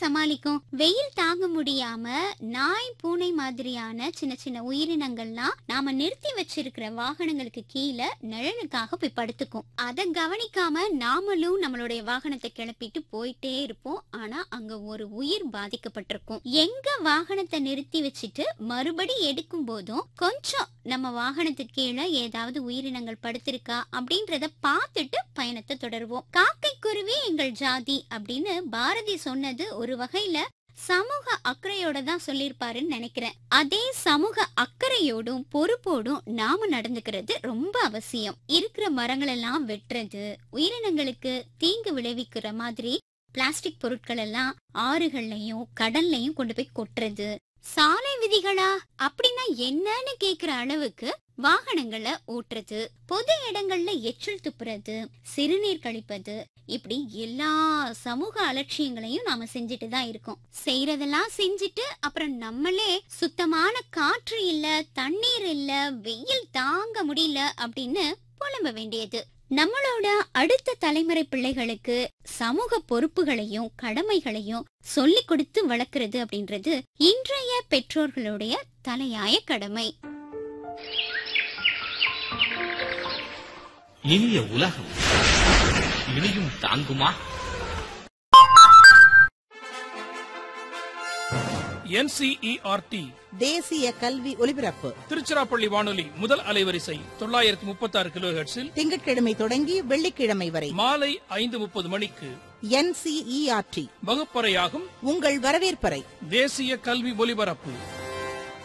சமாளிக்கும் வெயில் தாங்க முடியாம நாய் பூனை மாதிரியான சின்ன சின்ன உயிரினங்கள்லாம் நாம நிறுத்தி வச்சிருக்கிற வாகனங்களுக்கு கீழே நிழலுக்காக போய் படுத்துக்கும் அதை கவனிக்காம நாமளும் நம்மளுடைய வாகனத்தை கிளப்பிட்டு போயிட்டே இருப்போம் ஆனா அங்க ஒரு உயிர் பாதிக்கப்பட்டிருக்கும் எங்க வாகனத்தை நிறுத்தி வச்சுட்டு மறுபடி எடுக்கும் போதும் கொஞ்சம் நம்ம வாகனத்துக்கு கீழே ஏதாவது உயிரினங்கள் படுத்திருக்கா அப்படின்றத பார்த்துட்டு பயணத்தை தொடருவோம் காக்கை குருவி எங்கள் ஜாதி அப்படின்னு பாரதி சொன்னது ஒரு வகையில சமூக அக்கறையோட தான் சொல்லியிருப்பாருன்னு நினைக்கிறேன் அதே சமூக அக்கறையோடும் பொறுப்போடும் நாம நடந்துக்கிறது ரொம்ப அவசியம் இருக்கிற மரங்கள் எல்லாம் வெட்டுறது உயிரினங்களுக்கு தீங்கு விளைவிக்கிற மாதிரி பிளாஸ்டிக் பொருட்கள் எல்லாம் ஆறுகள்லயும் கடல்லையும் கொண்டு போய் கொட்டுறது சாலை விதிகளா அப்படின்னா என்னன்னு கேக்குற அளவுக்கு வாகனங்களை ஓட்டுறது பொது இடங்கள்ல எச்சில் துப்புறது சிறுநீர் கழிப்பது இப்படி எல்லா சமூக அலட்சியங்களையும் நாம செஞ்சுட்டு தான் இருக்கோம் செய்யறதெல்லாம் செஞ்சுட்டு அப்புறம் நம்மளே சுத்தமான காற்று இல்ல தண்ணீர் இல்ல வெயில் தாங்க முடியல அப்படின்னு புலம்ப வேண்டியது நம்மளோட அடுத்த தலைமுறை பிள்ளைகளுக்கு சமூக பொறுப்புகளையும் கடமைகளையும் சொல்லிக் கொடுத்து வளர்க்கறது அப்படின்றது இன்றைய பெற்றோர்களுடைய தலையாய கடமை இனிய உலகம் இனியும் தாங்குமா என்சிஇஆர்டி தேசிய கல்வி ஒலிபரப்பு திருச்சிராப்பள்ளி வானொலி முதல் அலைவரிசை தொள்ளாயிரத்தி முப்பத்தி ஆறு கிலோ ஹெர்ட்ஸில் திங்கட்கிழமை தொடங்கி வெள்ளிக்கிழமை வரை மாலை ஐந்து முப்பது மணிக்கு என்சிஇஆர்டி வகுப்பறையாகும் உங்கள் வரவேற்பறை தேசிய கல்வி ஒலிபரப்பு